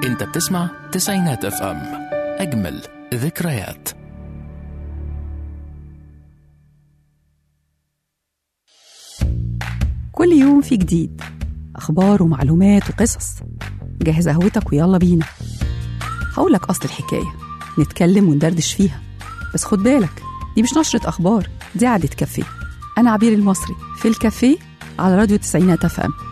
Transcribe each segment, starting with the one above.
انت بتسمع تسعينات اف ام اجمل ذكريات كل يوم في جديد أخبار ومعلومات وقصص جهز قهوتك ويلا بينا هقولك أصل الحكاية نتكلم وندردش فيها بس خد بالك دي مش نشرة أخبار دي قعدة كافيه أنا عبير المصري في الكافيه على راديو تسعينات اف ام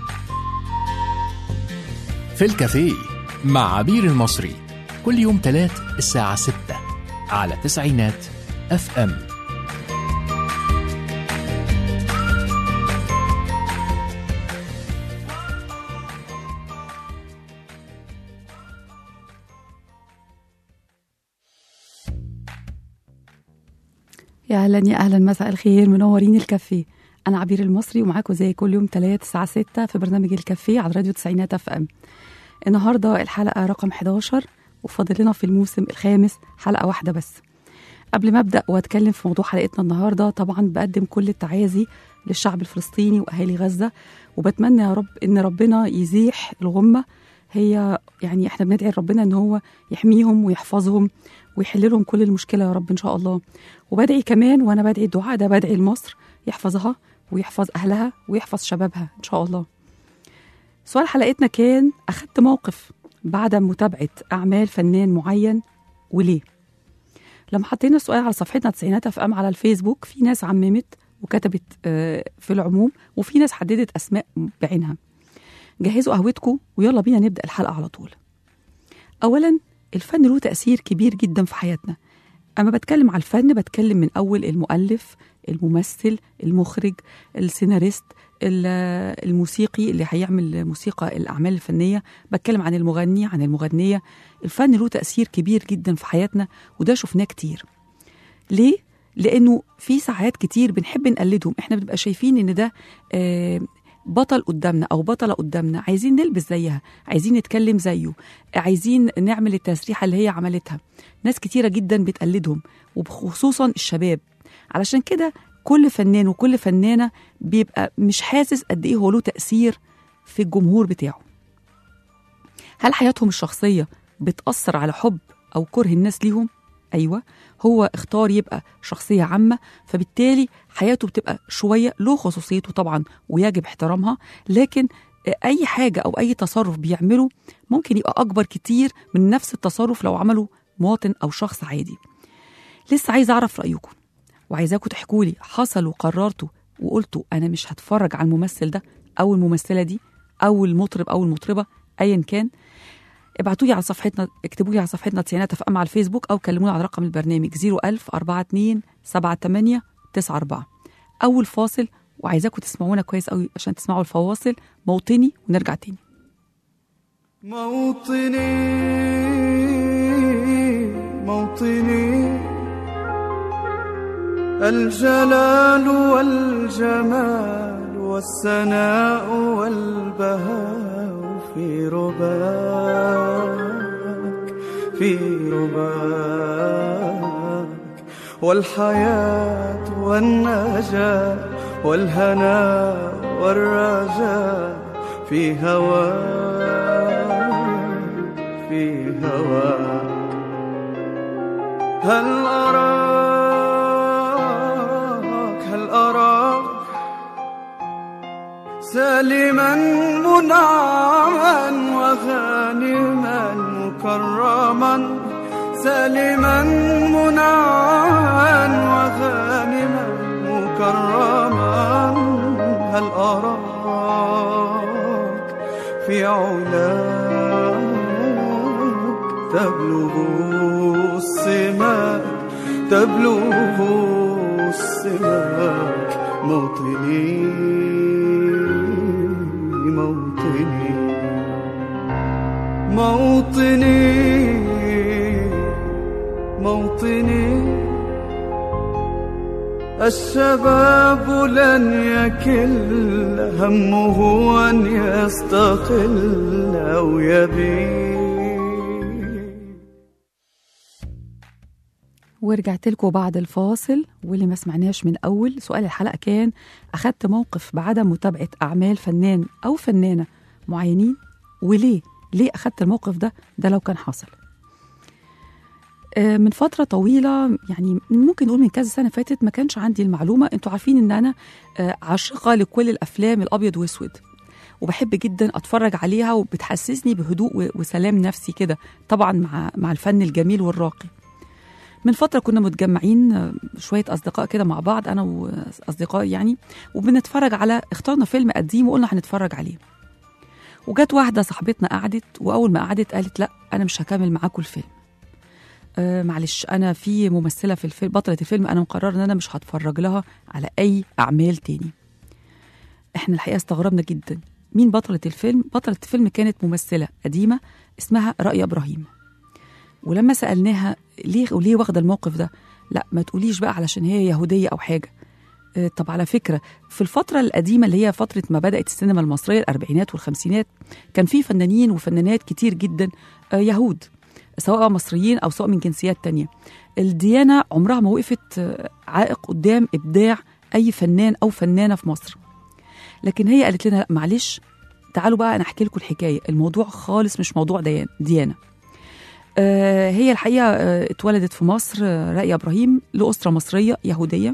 في الكافيه مع عبير المصري كل يوم تلات الساعة 6 على تسعينات اف ام يا اهلا يا اهلا مساء الخير منورين الكافيه انا عبير المصري ومعاكم زي كل يوم تلات الساعه 6 في برنامج الكافيه على راديو تسعينات اف ام النهارده الحلقه رقم 11 وفاضل لنا في الموسم الخامس حلقه واحده بس قبل ما ابدا واتكلم في موضوع حلقتنا النهارده طبعا بقدم كل التعازي للشعب الفلسطيني واهالي غزه وبتمنى يا رب ان ربنا يزيح الغمه هي يعني احنا بندعي ربنا ان هو يحميهم ويحفظهم ويحل لهم كل المشكله يا رب ان شاء الله وبدعي كمان وانا بدعي الدعاء ده بدعي لمصر يحفظها ويحفظ اهلها ويحفظ شبابها ان شاء الله سؤال حلقتنا كان اخدت موقف بعد متابعه اعمال فنان معين وليه لما حطينا السؤال على صفحتنا تسعينات اف ام على الفيسبوك في ناس عممت وكتبت آه، في العموم وفي ناس حددت اسماء بعينها جهزوا قهوتكم ويلا بينا نبدا الحلقه على طول اولا الفن له تاثير كبير جدا في حياتنا اما بتكلم على الفن بتكلم من اول المؤلف الممثل المخرج السيناريست ال- الموسيقي اللي هيعمل موسيقى الاعمال الفنيه بتكلم عن المغني عن المغنيه الفن له تاثير كبير جدا في حياتنا وده شفناه كتير ليه لانه في ساعات كتير بنحب نقلدهم احنا بنبقى شايفين ان ده آه، بطل قدامنا او بطله قدامنا عايزين نلبس زيها عايزين نتكلم زيه عايزين نعمل التسريحه اللي هي عملتها ناس كتيره جدا بتقلدهم وخصوصا الشباب علشان كده كل فنان وكل فنانه بيبقى مش حاسس قد ايه هو له تاثير في الجمهور بتاعه هل حياتهم الشخصيه بتاثر على حب او كره الناس ليهم ايوه هو اختار يبقى شخصيه عامه فبالتالي حياته بتبقى شويه له خصوصيته طبعا ويجب احترامها لكن اي حاجه او اي تصرف بيعمله ممكن يبقى اكبر كتير من نفس التصرف لو عمله مواطن او شخص عادي لسه عايزه اعرف رايكم وعايزاكم تحكوا لي حصل وقررتوا وقلتوا انا مش هتفرج على الممثل ده او الممثله دي او المطرب او المطربه ايا كان ابعتوا لي على صفحتنا اكتبوا لي على صفحتنا تسعينات اف ام على الفيسبوك او كلموني على رقم البرنامج 01000 42 78 94 اول فاصل وعايزاكم تسمعونا كويس قوي عشان تسمعوا الفواصل موطني ونرجع تاني موطني موطني الجلال والجمال والسناء والبهاء في رباك في رباك والحياة والنجاة والهناء والرجاء في هواك في هواك هل أراك هل أراك سالما منعما وغانما مكرما سالما منعما وغانما مكرما هل أراك في علاك تبلغ السماك تبلغ السماك موطني موطني موطني موطني الشباب لن يكل همه أن يستقل أو يبيد ورجعت لكم بعد الفاصل واللي ما سمعناش من اول سؤال الحلقه كان اخدت موقف بعدم متابعه اعمال فنان او فنانه معينين وليه ليه اخدت الموقف ده ده لو كان حصل آه، من فترة طويلة يعني ممكن نقول من كذا سنة فاتت ما كانش عندي المعلومة انتوا عارفين ان انا آه، عاشقة لكل الافلام الابيض واسود وبحب جدا اتفرج عليها وبتحسسني بهدوء و- وسلام نفسي كده طبعا مع مع الفن الجميل والراقي من فترة كنا متجمعين آه، شوية أصدقاء كده مع بعض أنا وأصدقائي يعني وبنتفرج على اخترنا فيلم قديم وقلنا هنتفرج عليه وجت واحدة صاحبتنا قعدت وأول ما قعدت قالت لا أنا مش هكمل معاكم الفيلم آه معلش أنا في ممثلة في الفيلم بطلة الفيلم أنا مقررة إن أنا مش هتفرج لها على أي أعمال تاني إحنا الحقيقة استغربنا جدا مين بطلة الفيلم؟ بطلة الفيلم كانت ممثلة قديمة اسمها رأي إبراهيم ولما سألناها ليه وليه واخدة الموقف ده؟ لا ما تقوليش بقى علشان هي يهودية أو حاجة آه، طب على فكرة في الفترة القديمة اللي هي فترة ما بدأت السينما المصرية الأربعينات والخمسينات كان في فنانين وفنانات كتير جدا آه، يهود سواء مصريين أو سواء من جنسيات تانية الديانة عمرها ما وقفت آه، عائق قدام إبداع أي فنان أو فنانة في مصر لكن هي قالت لنا لا معلش تعالوا بقى أنا أحكي لكم الحكاية الموضوع خالص مش موضوع ديان ديانة آه، هي الحقيقة آه، اتولدت في مصر آه، رائية إبراهيم لأسرة مصرية يهودية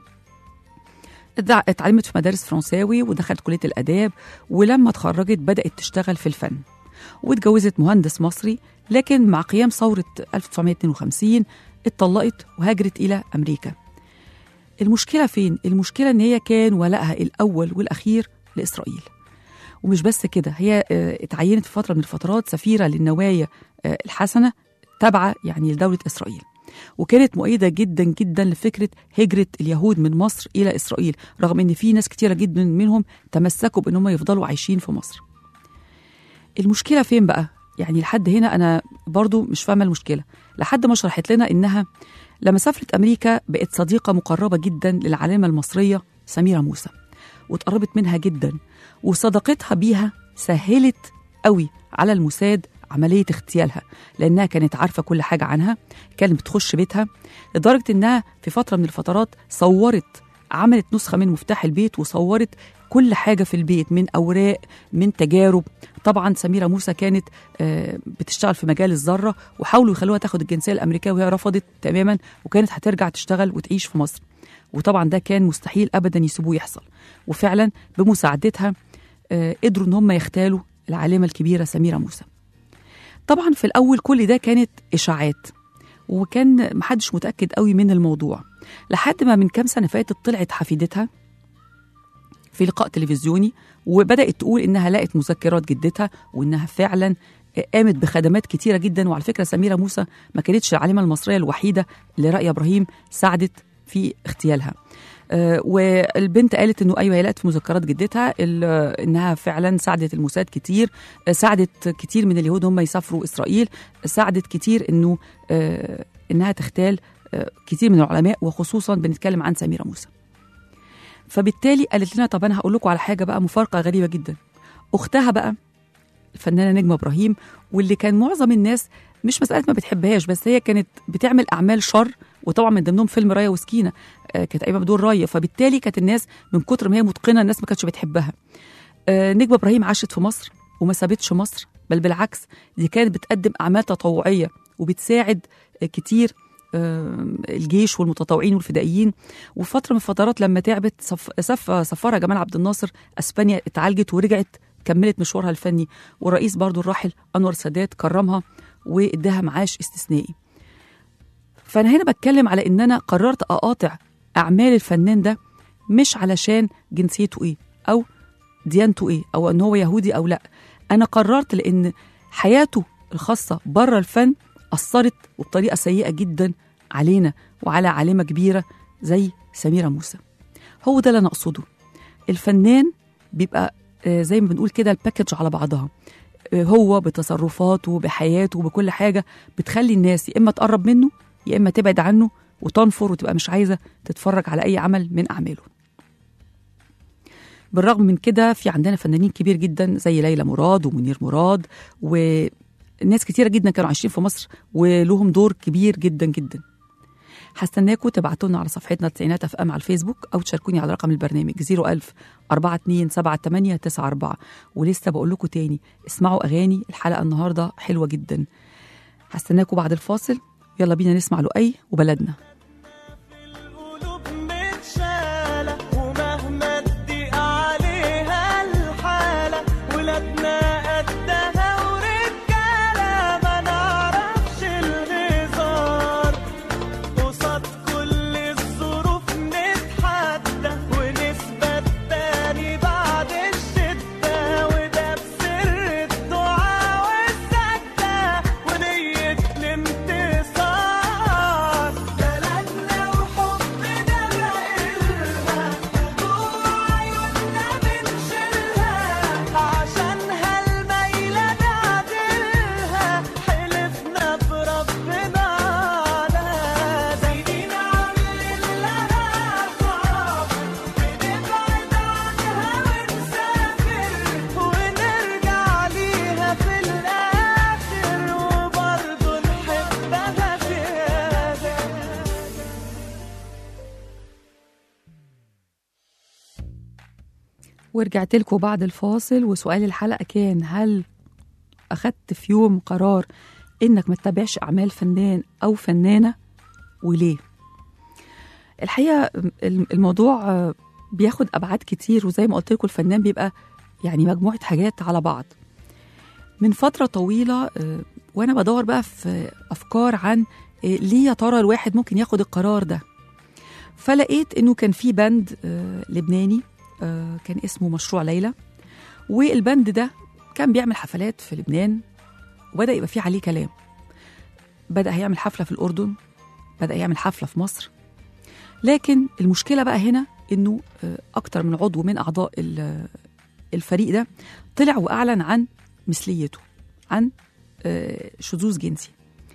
اتع- اتعلمت في مدارس فرنساوي ودخلت كلية الآداب ولما اتخرجت بدأت تشتغل في الفن واتجوزت مهندس مصري لكن مع قيام ثورة 1952 اتطلقت وهاجرت إلى أمريكا المشكلة فين؟ المشكلة إن هي كان ولائها الأول والأخير لإسرائيل ومش بس كده هي آه، اتعينت في فترة من الفترات سفيرة للنوايا آه، الحسنة تابعة يعني لدولة إسرائيل وكانت مؤيدة جدا جدا لفكرة هجرة اليهود من مصر إلى إسرائيل رغم إن في ناس كتيرة جدا منهم تمسكوا بإنهم يفضلوا عايشين في مصر المشكلة فين بقى؟ يعني لحد هنا أنا برضو مش فاهمة المشكلة لحد ما شرحت لنا إنها لما سافرت أمريكا بقت صديقة مقربة جدا للعالمة المصرية سميرة موسى واتقربت منها جدا وصداقتها بيها سهلت قوي على الموساد عملية اغتيالها لأنها كانت عارفة كل حاجة عنها كانت بتخش بيتها لدرجة إنها في فترة من الفترات صورت عملت نسخة من مفتاح البيت وصورت كل حاجة في البيت من أوراق من تجارب طبعا سميرة موسى كانت آه، بتشتغل في مجال الذرة وحاولوا يخلوها تاخد الجنسية الأمريكية وهي رفضت تماما وكانت هترجع تشتغل وتعيش في مصر وطبعا ده كان مستحيل أبدا يسيبوه يحصل وفعلا بمساعدتها آه، قدروا إن هم يختالوا العالمة الكبيرة سميرة موسى طبعا في الأول كل ده كانت إشاعات وكان محدش متأكد قوي من الموضوع لحد ما من كام سنة فاتت طلعت حفيدتها في لقاء تلفزيوني وبدأت تقول إنها لقت مذكرات جدتها وإنها فعلا قامت بخدمات كتيرة جدا وعلى فكرة سميرة موسى ما كانتش العالمة المصرية الوحيدة اللي رأي إبراهيم ساعدت في اغتيالها آه، والبنت قالت انه ايوه هي لقت في مذكرات جدتها ال- انها فعلا ساعدت الموساد كتير آه، ساعدت كتير من اليهود هم يسافروا اسرائيل ساعدت كتير انه آه، انها تختال آه، كتير من العلماء وخصوصا بنتكلم عن سميره موسى فبالتالي قالت لنا طب انا هقول لكم على حاجه بقى مفارقه غريبه جدا اختها بقى الفنانه نجمه ابراهيم واللي كان معظم الناس مش مساله ما بتحبهاش بس هي كانت بتعمل اعمال شر وطبعا من ضمنهم فيلم رايه وسكينه آه، كانت قايمه بدور رايه فبالتالي كانت الناس من كتر ما هي متقنه الناس ما كانتش بتحبها آه، نجمه ابراهيم عاشت في مصر وما سابتش مصر بل بالعكس دي كانت بتقدم اعمال تطوعيه وبتساعد آه، كتير آه، الجيش والمتطوعين والفدائيين وفي فتره من الفترات لما تعبت صف صف سفرها جمال عبد الناصر اسبانيا اتعالجت ورجعت كملت مشوارها الفني والرئيس برضو الراحل انور سادات كرمها واداها معاش استثنائي فانا هنا بتكلم على ان انا قررت اقاطع اعمال الفنان ده مش علشان جنسيته ايه او ديانته ايه او ان هو يهودي او لا انا قررت لان حياته الخاصه بره الفن اثرت وبطريقه سيئه جدا علينا وعلى عالمه كبيره زي سميره موسى هو ده اللي انا اقصده الفنان بيبقى آه، زي ما بنقول كده الباكج على بعضها آه، هو بتصرفاته بحياته بكل حاجه بتخلي الناس يا اما تقرب منه يا اما تبعد عنه وتنفر وتبقى مش عايزه تتفرج على اي عمل من اعماله بالرغم من كده في عندنا فنانين كبير جدا زي ليلى مراد ومنير مراد وناس كتيره جدا كانوا عايشين في مصر ولهم دور كبير جدا جدا هستناكم تبعتوا لنا على صفحتنا تسعينات اف ام على الفيسبوك او تشاركوني على رقم البرنامج 01000 427894 ولسه بقول لكم تاني اسمعوا اغاني الحلقه النهارده حلوه جدا هستناكم بعد الفاصل يلا بينا نسمع لؤي وبلدنا القلوب متشالة ومهما تضيق عليها الحالة ولادنا قدها ورجالة ما نعرفش الهزار قصاد كل الظروف نتحدى ونثبت تاني بعد الشدة وده بسر الدعاء والسجدة ونية الانتصار بلدنا وحبنا بقلها جوه عيوننا بنشيلها عشانها الميلة نعدلها حلفنا بربنا على سنين عاملين لها صعب بنبعد عنها ونسافر ونرجع ليها في الآخر وبرضه نحبها زيادة ورجعت لكم بعد الفاصل وسؤال الحلقة كان هل أخدت في يوم قرار إنك ما تتابعش أعمال فنان أو فنانة وليه؟ الحقيقة الم- الموضوع آه، بياخد أبعاد كتير وزي ما قلت لكم الفنان بيبقى يعني مجموعة حاجات على بعض من فترة طويلة آه، وأنا بدور بقى في أفكار عن آه، ليه يا ترى الواحد ممكن ياخد القرار ده فلقيت إنه كان في بند آه، لبناني آه، كان اسمه مشروع ليلى والبند ده كان بيعمل حفلات في لبنان وبدأ يبقى فيه عليه كلام بدأ هيعمل حفلة في الأردن بدأ يعمل حفلة في مصر لكن المشكلة بقى هنا إنه آه، أكتر من عضو من أعضاء ال- الفريق ده طلع وأعلن عن مثليته عن آه، شذوذ جنسي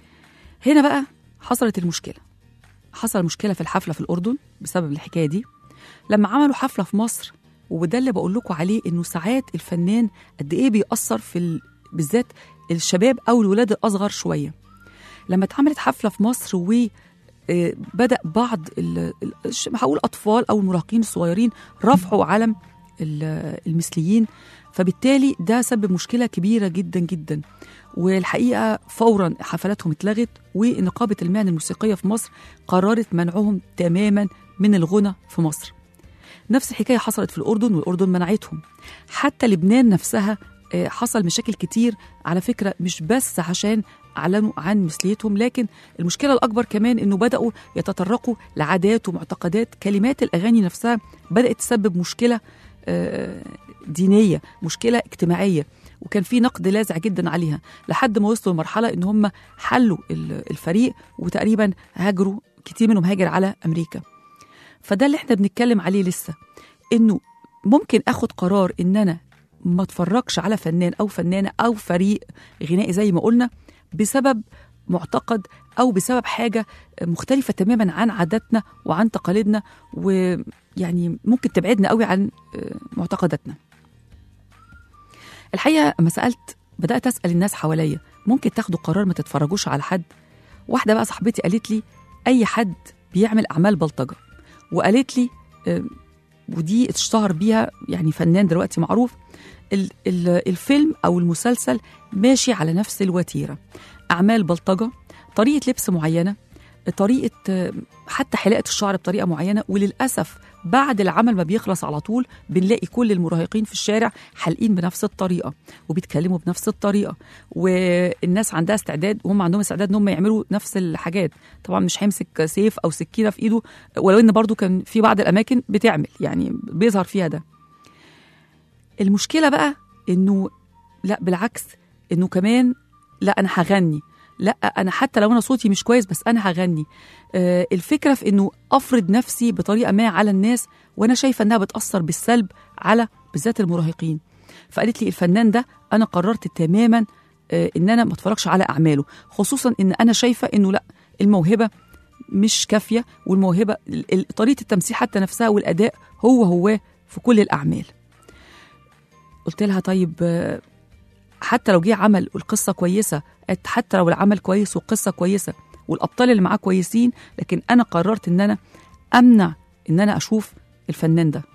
هنا بقى حصلت المشكلة حصل مشكلة في الحفلة في الأردن بسبب الحكاية دي لما عملوا حفله في مصر وده اللي بقول لكم عليه انه ساعات الفنان قد ايه بيأثر في ال... بالذات الشباب او الولاد الاصغر شويه لما اتعملت حفله في مصر و آه، بدأ بعض ال- ال- الش- هقول أطفال أو المراهقين الصغيرين رفعوا علم ال- المثليين فبالتالي ده سبب مشكلة كبيرة جدا جدا والحقيقة فورا حفلاتهم اتلغت ونقابة المهن الموسيقية في مصر قررت منعهم تماما من الغنى في مصر نفس الحكاية حصلت في الأردن والأردن منعتهم حتى لبنان نفسها آه، حصل مشاكل كتير على فكرة مش بس عشان أعلنوا عن مثليتهم لكن المشكلة الأكبر كمان إنه بدأوا يتطرقوا لعادات ومعتقدات كلمات الأغاني نفسها بدأت تسبب مشكلة آه، دينية مشكلة اجتماعية وكان في نقد لاذع جدا عليها لحد ما وصلوا لمرحلة إن هم حلوا ال- الفريق وتقريبا هاجروا كتير منهم هاجر على أمريكا فده اللي احنا بنتكلم عليه لسه انه ممكن اخد قرار ان انا ما اتفرجش على فنان او فنانه او فريق غنائي زي ما قلنا بسبب معتقد او بسبب حاجه مختلفه تماما عن عاداتنا وعن تقاليدنا ويعني ممكن تبعدنا قوي عن آه، معتقداتنا الحقيقه لما سالت بدات اسال الناس حواليا ممكن تاخدوا قرار ما تتفرجوش على حد واحده بقى صاحبتي قالت لي اي حد بيعمل اعمال بلطجه وقالت لي آه، ودي اشتهر بيها يعني فنان دلوقتي معروف ال- ال- الفيلم او المسلسل ماشي على نفس الوتيره اعمال بلطجه طريقه لبس معينه طريقه آه، حتى حلاقه الشعر بطريقه معينه وللاسف بعد العمل ما بيخلص على طول بنلاقي كل المراهقين في الشارع حالقين بنفس الطريقه وبيتكلموا بنفس الطريقه والناس عندها استعداد وهم عندهم استعداد ان هم يعملوا نفس الحاجات طبعا مش هيمسك سيف او سكينه في ايده ولو ان برضو كان في بعض الاماكن بتعمل يعني بيظهر فيها ده المشكله بقى انه لا بالعكس انه كمان لا انا هغني لا انا حتى لو انا صوتي مش كويس بس انا هغني آه الفكره في انه افرض نفسي بطريقه ما على الناس وانا شايفه انها بتاثر بالسلب على بالذات المراهقين فقالت لي الفنان ده انا قررت تماما آه ان انا ما اتفرجش على اعماله خصوصا ان انا شايفه انه لا الموهبه مش كافيه والموهبه ال- ال- طريقه التمثيل حتى نفسها والاداء هو هو في كل الاعمال قلت لها طيب آه، حتى لو جه عمل والقصه كويسه قالت حتى لو العمل كويس والقصه كويسه والابطال اللي معاه كويسين لكن انا قررت ان انا امنع ان انا اشوف الفنان ده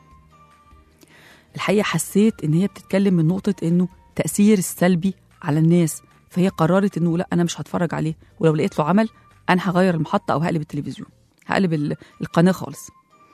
الحقيقه حسيت ان هي بتتكلم من نقطه انه تاثير السلبي على الناس فهي قررت انه لا انا مش هتفرج عليه ولو لقيت له عمل انا هغير المحطه او هقلب التلفزيون هقلب ال- القناه خالص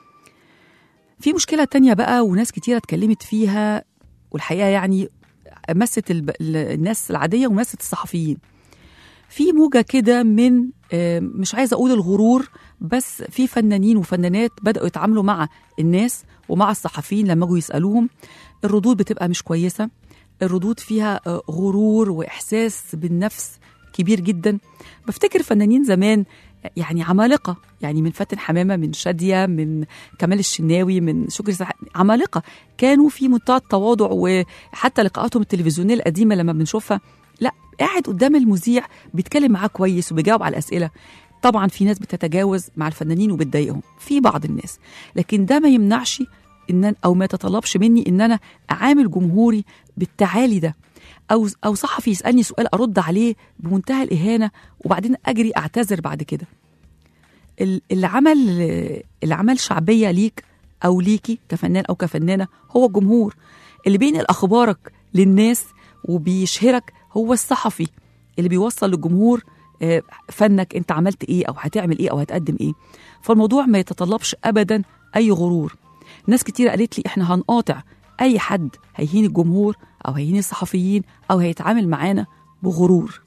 في مشكله تانية بقى وناس كتيره اتكلمت فيها والحقيقه يعني مست الب... ال- الناس العاديه ومست الصحفيين في موجه كده من آه، مش عايزه اقول الغرور بس في فنانين وفنانات بداوا يتعاملوا مع الناس ومع الصحفيين لما اجوا يسالوهم الردود بتبقى مش كويسه الردود فيها آه، غرور واحساس بالنفس كبير جدا بفتكر فنانين زمان يعني عمالقه يعني من فاتن حمامه من شاديه من كمال الشناوي من شكري سح... عمالقه كانوا في منتهى التواضع وحتى لقاءاتهم التلفزيونيه القديمه لما بنشوفها لا قاعد قدام المذيع بيتكلم معاه كويس وبيجاوب على الاسئله طبعا في ناس بتتجاوز مع الفنانين وبتضايقهم في بعض الناس لكن ده ما يمنعش ان أنا- او ما يتطلبش مني ان انا اعامل جمهوري بالتعالي ده او او صحفي يسالني سؤال ارد عليه بمنتهى الاهانه وبعدين اجري اعتذر بعد كده ال- اللي عمل اللي عمل شعبيه ليك او ليكي كفنان او كفنانه هو الجمهور اللي بينقل اخبارك للناس وبيشهرك هو الصحفي اللي بيوصل للجمهور آه، فنك انت عملت ايه او هتعمل ايه او هتقدم ايه فالموضوع ما يتطلبش ابدا اي غرور ناس كتير قالت لي احنا هنقاطع اي حد هيهين الجمهور او هيهين الصحفيين او هيتعامل معانا بغرور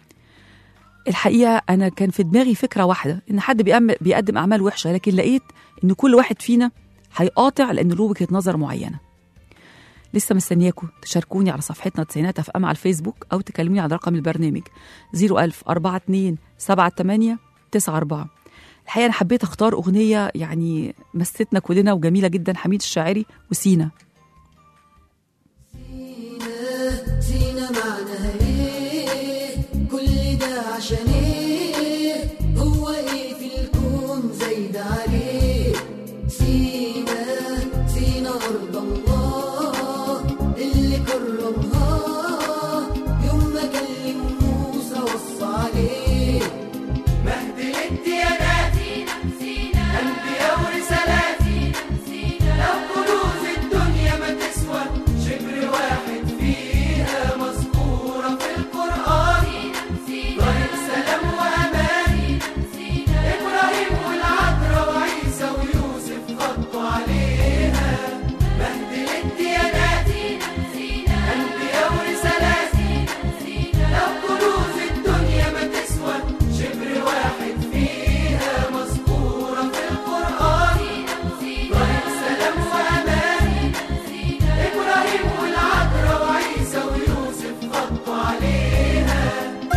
الحقيقه انا كان في دماغي فكره واحده ان حد بيعمل بيقدم اعمال وحشه لكن لقيت ان كل واحد فينا هيقاطع لان له وجهه نظر معينه لسه مستنياكم تشاركوني على صفحتنا تسعينات اف ام على الفيسبوك او تكلموني على رقم البرنامج 01000 42 78 94 الحقيقه انا حبيت اختار اغنيه يعني مستنا كلنا وجميله جدا حميد الشاعري وسينا سينا معناها ايه كل ده عشان ايه هو ايه في الكون زايد عليه سينا سينا ارض الله اللي كرمها يوم ما كلم موسى وصى عليه مهد الديانات أنبياء ورسالات لو كنوز الدنيا ما تسوى شبر واحد فيها مذكورة في القرآن طريق سلام وأمان إبراهيم والعذراء وعيسى ويوسف خطوا عليها مهد الديانات أنبياء ورسالات لو كنوز الدنيا ما تسوى شبر واحد فيها مذكورة في القرآن طريق سلام وأمان إبراهيم والعذراء وعيسى ويوسف خطوا عليها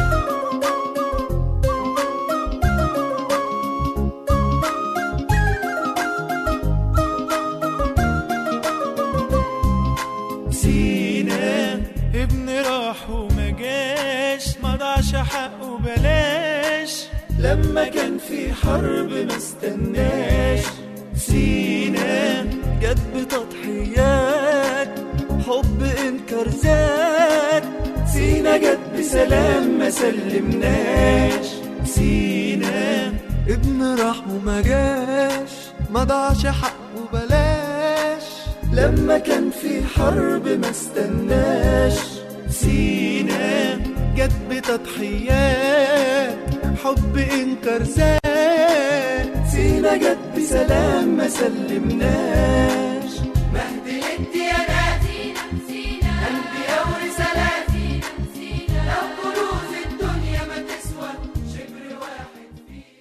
سينا ابن راح وما جاش ما ضاعش حقه بلاش لما كان في حرب ما استناش سينا جت بتضحيات حب انكر ذات سينا جت بسلام ما سلمناش سينا ابن راح وما جاش ما ضاعش حقه بلاش لما كان في حرب ما استناش سينا جت بتضحيات حب انكر زاد سينا جت بسلام ما سلمناش مهد الديانات أنبياء ورسالات لو كنوز الدنيا ما تسوى شبر واحد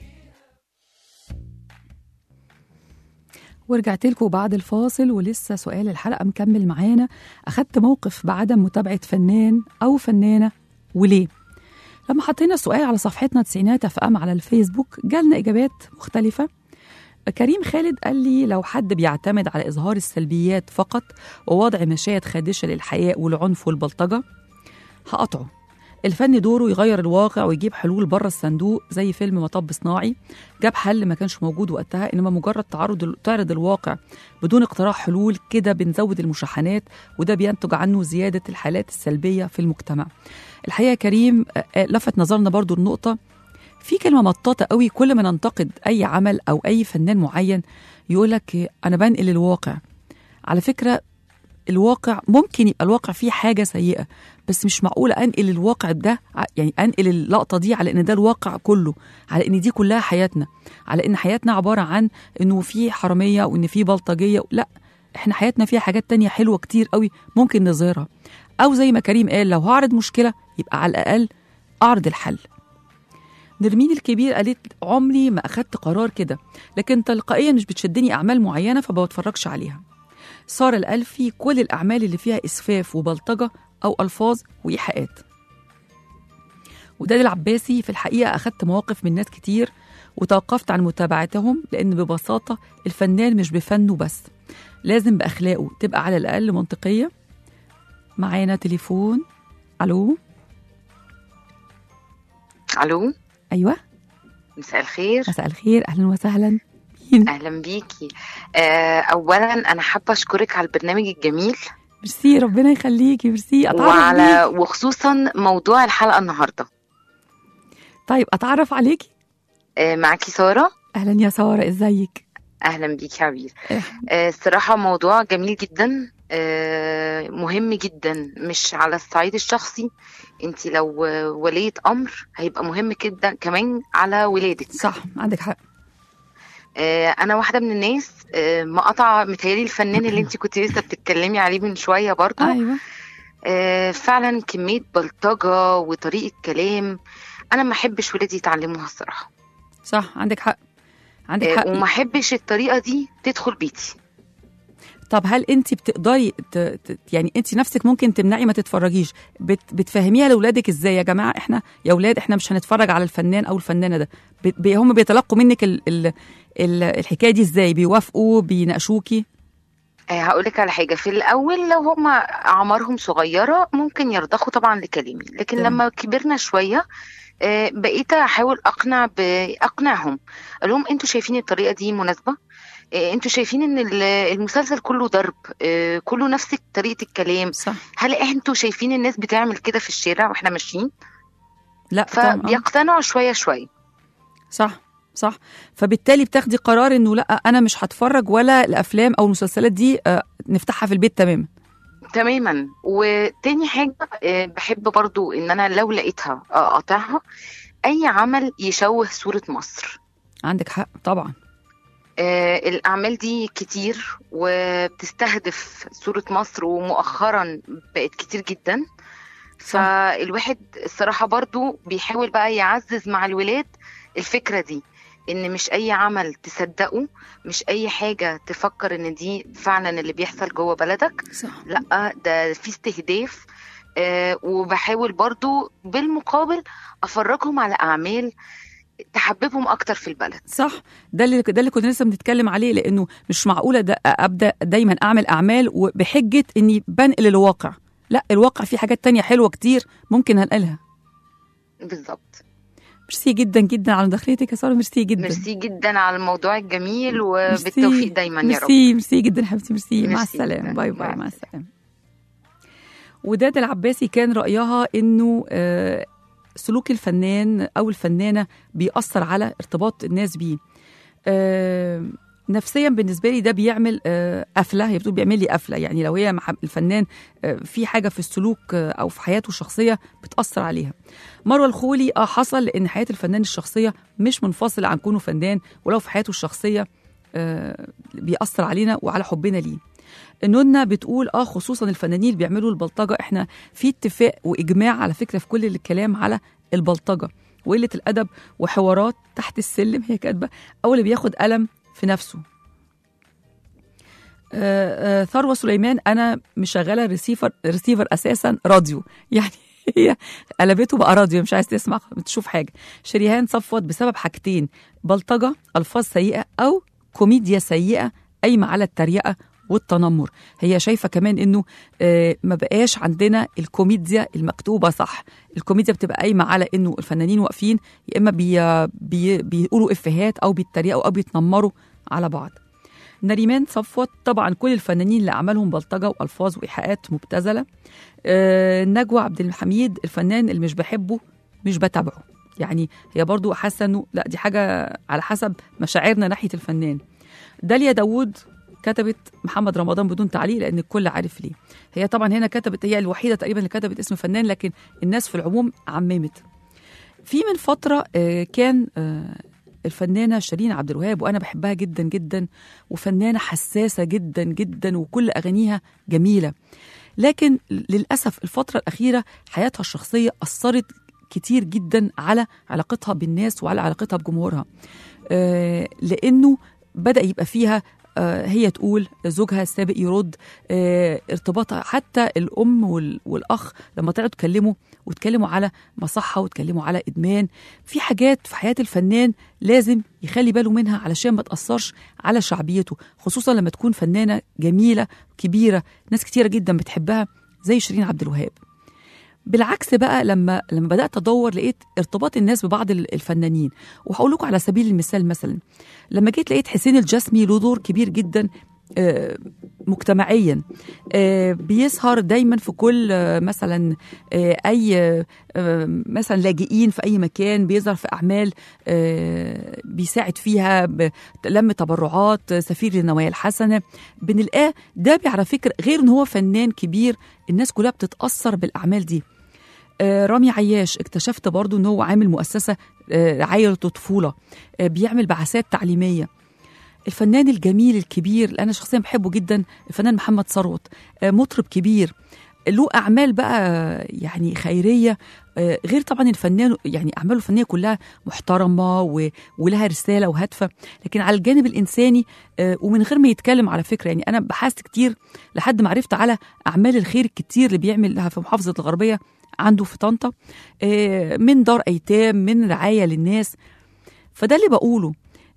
ورجعت لكم بعد الفاصل ولسه سؤال الحلقه مكمل معانا اخدت موقف بعدم متابعه فنان او فنانه وليه لما حطينا السؤال على صفحتنا تسعينات اف ام على الفيسبوك جالنا اجابات مختلفه كريم خالد قال لي لو حد بيعتمد على اظهار السلبيات فقط ووضع مشاهد خادشه للحياء والعنف والبلطجه هقطعه الفن دوره يغير الواقع ويجيب حلول بره الصندوق زي فيلم مطب صناعي جاب حل ما كانش موجود وقتها انما مجرد تعرض تعرض الواقع بدون اقتراح حلول كده بنزود المشاحنات وده بينتج عنه زياده الحالات السلبيه في المجتمع الحقيقه كريم آه، آه، لفت نظرنا برضو النقطه في كلمه مطاطه قوي كل ما ننتقد اي عمل او اي فنان معين يقول لك انا بنقل الواقع على فكره الواقع ممكن يبقى الواقع فيه حاجه سيئه بس مش معقوله انقل الواقع ده ع- يعني انقل اللقطه دي على ان ده الواقع كله على ان دي كلها حياتنا على ان حياتنا عباره عن انه في حراميه وان في بلطجيه لا احنا حياتنا فيها حاجات تانية حلوه كتير قوي ممكن نظهرها او زي ما كريم قال لو هعرض مشكله يبقى على الاقل اعرض الحل نرمين الكبير قالت عمري ما اخدت قرار كده لكن تلقائيا مش بتشدني اعمال معينه فما بتفرجش عليها سارة الألفي كل الأعمال اللي فيها إسفاف وبلطجة أو ألفاظ وإيحاءات وداد العباسي في الحقيقة أخدت مواقف من ناس كتير وتوقفت عن متابعتهم لأن ببساطة الفنان مش بفنه بس لازم بأخلاقه تبقى على الأقل منطقية معانا تليفون ألو الو أيوة مساء الخير مساء الخير أهلا وسهلا مين اهلا بيكي آه اولا انا حابه اشكرك على البرنامج الجميل ميرسي ربنا يخليكي ميرسي أتعرف وعلى بيكي. وخصوصا موضوع الحلقه النهارده طيب أتعرف عليكي آه معاكي ساره أهلا يا سارة إزيك اهلا بيكي يا عبير آه الصراحه موضوع جميل جدا آه مهم جدا مش على الصعيد الشخصي انت لو آه، ولية امر هيبقى مهم جدا كمان على ولادك صح عندك حق آه، انا واحده من الناس آه، مقاطعه متهيألي الفنان اللي انت كنت لسه بتتكلمي عليه من شويه برضو أيوة آه، فعلا كميه بلطجه وطريقه كلام انا ما احبش ولادي يتعلموها الصراحه صح عندك حق عندك آه، حق وما احبش الطريقه دي تدخل بيتي طب هل انت بتقدري ت... ت... يعني انت نفسك ممكن تمنعي ما تتفرجيش بت... بتفهميها لاولادك ازاي يا جماعه احنا يا اولاد احنا مش هنتفرج على الفنان او الفنانه ده ب... ب... هم بيتلقوا منك ال... ال... ال... الحكايه دي ازاي بيوافقوا بيناقشوكي هقول لك على حاجه في الاول لو هم اعمارهم صغيره ممكن يرضخوا طبعا لكلامي لكن تمام. لما كبرنا شويه آه، بقيت احاول اقنع ب... اقنعهم اقول لهم انتوا شايفين الطريقه دي مناسبه آه، انتوا شايفين ان ال- المسلسل كله ضرب آه، كله نفس طريقه الكلام صح هل انتوا شايفين الناس بتعمل كده في الشارع واحنا ماشيين لا طبعا آه. فبيقتنعوا شويه شويه صح صح فبالتالي بتاخدي قرار انه لا انا مش هتفرج ولا الافلام او المسلسلات دي آه، نفتحها في البيت تماما تماما وتاني حاجة آه، بحب برضو ان انا لو لقيتها آه، اقاطعها اي عمل يشوه صورة مصر عندك حق طبعا آه، الاعمال دي كتير وبتستهدف صورة مصر ومؤخرا بقت كتير جدا فالواحد الصراحة برضو بيحاول بقى يعزز مع الولاد الفكرة دي ان مش اي عمل تصدقه مش اي حاجة تفكر ان دي فعلا اللي بيحصل جوه بلدك صح لا ده في استهداف آه وبحاول برضو بالمقابل افرجهم على اعمال تحببهم اكتر في البلد صح ده اللي ده اللي كنا لسه بنتكلم عليه لانه مش معقوله ده ابدا دايما اعمل اعمال وبحجه اني بنقل الواقع لا الواقع فيه حاجات تانية حلوه كتير ممكن هنقلها بالظبط ميرسي جدا جدا على مداخلتك يا ساره ميرسي جدا ميرسي جدا على الموضوع الجميل ميرسي. وبالتوفيق دايما يا رب ميرسي ميرسي جدا حبيبتي ميرسي مع ميرسي السلامه جداً. باي باي مع مع السلامه وداد العباسي كان رايها انه آه، سلوك الفنان او الفنانه بيأثر على ارتباط الناس بيه آه، نفسيا بالنسبه لي ده بيعمل آه، قفله هي بتقول بيعمل لي قفله يعني لو هي مع الفنان آه، في حاجه في السلوك آه، او في حياته الشخصيه بتاثر عليها مروه الخولي اه حصل لان حياه الفنان الشخصيه مش منفصله عن كونه فنان ولو في حياته الشخصيه آه، بيأثر علينا وعلى حبنا ليه نونا بتقول اه خصوصا الفنانين اللي بيعملوا البلطجه احنا في اتفاق واجماع على فكره في كل الكلام على البلطجه وقله الادب وحوارات تحت السلم هي كاتبه او اللي بياخد قلم في نفسه آه، آه، ثروه سليمان انا مشغله ريسيفر ريسيفر اساسا راديو يعني هي قلبته بقى راديو مش عايز تسمع تشوف حاجه شريهان صفوت بسبب حاجتين بلطجه الفاظ سيئه او كوميديا سيئه قايمه على التريقه والتنمر هي شايفه كمان انه آه، ما بقاش عندنا الكوميديا المكتوبه صح الكوميديا بتبقى قايمه على انه الفنانين واقفين يا اما بي بي بيقولوا افيهات او بيتريقوا او بيتنمروا على بعض نريمان صفوت طبعا كل الفنانين اللي اعمالهم بلطجه والفاظ وايحاءات مبتذله آه، نجوى عبد الحميد الفنان اللي مش بحبه مش بتابعه يعني هي برضو حاسه انه لا دي حاجه على حسب مشاعرنا ناحيه الفنان داليا داوود كتبت محمد رمضان بدون تعليق لان الكل عارف ليه هي طبعا هنا كتبت هي الوحيده تقريبا اللي كتبت اسم فنان لكن الناس في العموم عممت في من فتره آه، كان آه، الفنانه شيرين عبد الوهاب وانا بحبها جدا جدا وفنانه حساسه جدا جدا وكل اغانيها جميله لكن للاسف الفتره الاخيره حياتها الشخصيه اثرت كتير جدا على علاقتها بالناس وعلى علاقتها بجمهورها آه، لانه بدا يبقى فيها آه، هي تقول زوجها السابق يرد آه، ارتباطها حتى الام وال- والاخ لما طلعوا اتكلموا واتكلموا على مصحه واتكلموا على ادمان في حاجات في حياه الفنان لازم يخلي باله منها علشان ما تاثرش على شعبيته خصوصا لما تكون فنانه جميله كبيره ناس كتيره جدا بتحبها زي شيرين عبد الوهاب بالعكس بقى لما لما بدات ادور لقيت ارتباط الناس ببعض ال- الفنانين وهقول لكم على سبيل المثال مثلا لما جيت لقيت حسين الجسمي له دور كبير جدا آه، مجتمعيا آه، بيسهر دايما في كل آه، مثلا آه، اي آه، مثلا لاجئين في اي مكان بيظهر في اعمال آه، بيساعد فيها ب- لم تبرعات آه، سفير للنوايا الحسنه بنلقاه ده على فكره غير ان هو فنان كبير الناس كلها بتتاثر بالاعمال دي آه، رامي عياش اكتشفت برضو ان هو عامل مؤسسه آه، رعايه وطفوله آه، بيعمل بعثات تعليميه الفنان الجميل الكبير اللي انا شخصيا بحبه جدا الفنان محمد ثروت آه، مطرب كبير له اعمال بقى يعني خيريه آه، غير طبعا الفنان يعني اعماله الفنيه كلها محترمه و- ولها رساله وهادفه لكن على الجانب الانساني آه، ومن غير ما يتكلم على فكره يعني انا بحثت كتير لحد ما عرفت على اعمال الخير الكتير اللي بيعملها في محافظه الغربيه عنده في طنطا آه، من دار ايتام من رعايه للناس فده اللي بقوله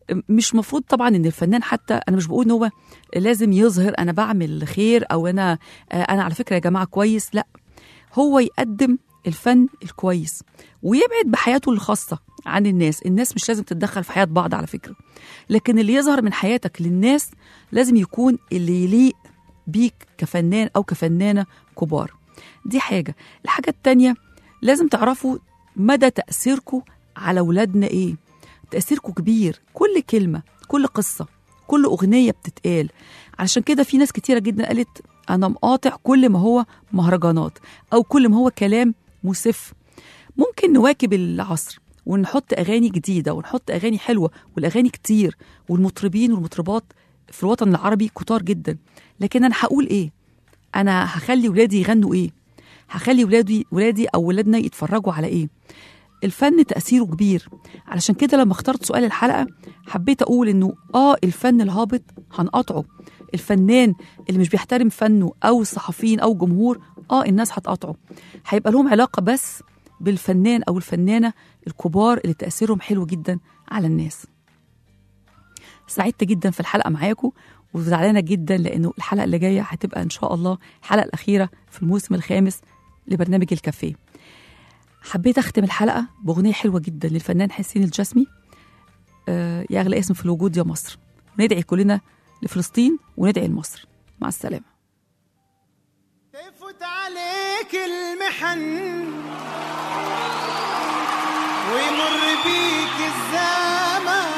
مش مفروض طبعا ان الفنان حتى انا مش بقول ان هو لازم يظهر انا بعمل خير او انا آه، انا على فكره يا جماعه كويس لا هو يقدم الفن الكويس ويبعد بحياته الخاصه عن الناس الناس مش لازم تتدخل في حياه بعض على فكره لكن اللي يظهر من حياتك للناس لازم يكون اللي يليق بيك كفنان او كفنانه كبار دي حاجه الحاجه التانيه لازم تعرفوا مدى تاثيركم على اولادنا ايه تاثيركم كبير كل كلمه كل قصه كل اغنيه بتتقال علشان كده في ناس كتيره جدا قالت انا مقاطع كل ما هو مهرجانات او كل ما هو كلام مسف ممكن نواكب العصر ونحط اغاني جديده ونحط اغاني حلوه والاغاني كتير والمطربين والمطربات في الوطن العربي كتار جدا لكن انا هقول ايه انا هخلي ولادي يغنوا ايه هخلي ولادي ولادي او ولادنا يتفرجوا على ايه الفن تأثيره كبير علشان كده لما اخترت سؤال الحلقة حبيت أقول إنه آه الفن الهابط هنقطعه الفنان اللي مش بيحترم فنه أو الصحفيين أو الجمهور آه الناس هتقطعه هيبقى لهم علاقة بس بالفنان أو الفنانة الكبار اللي تأثيرهم حلو جدا على الناس سعدت جدا في الحلقة معاكم وزعلانة جدا لأنه الحلقة اللي جاية هتبقى إن شاء الله الحلقة الأخيرة في الموسم الخامس لبرنامج الكافيه حبيت اختم الحلقه باغنيه حلوه جدا للفنان حسين الجسمي آه يا اغلى اسم في الوجود يا مصر ندعي كلنا لفلسطين وندعي لمصر مع السلامه تفوت عليك المحن ويمر بيك الزمان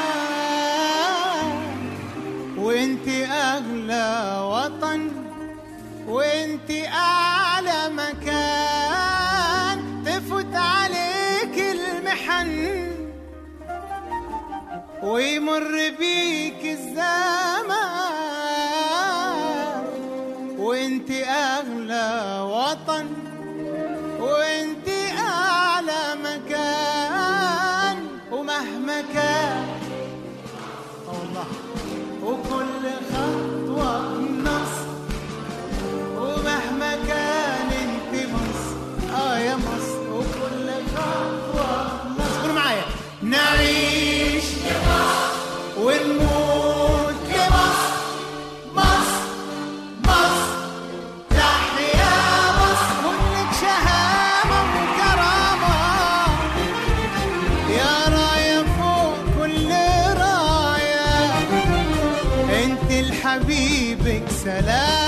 وانت اغلى وطن وانت اعلى مكان تفوت عليك المحن ويمر بيك الزمان وانت اغلى وطن وانت اعلى مكان ومهما كان آه والله وكل خطوه بنصر ومهما كان انت مصر اه يا مصر وكل خطوه بنصر قولوا معايا نعيش لمصر ونموت لمصر مصر مصر تحيا مصر كلك شهامة وكرامة يا راية فوق كل راية انت لحبيبك سلام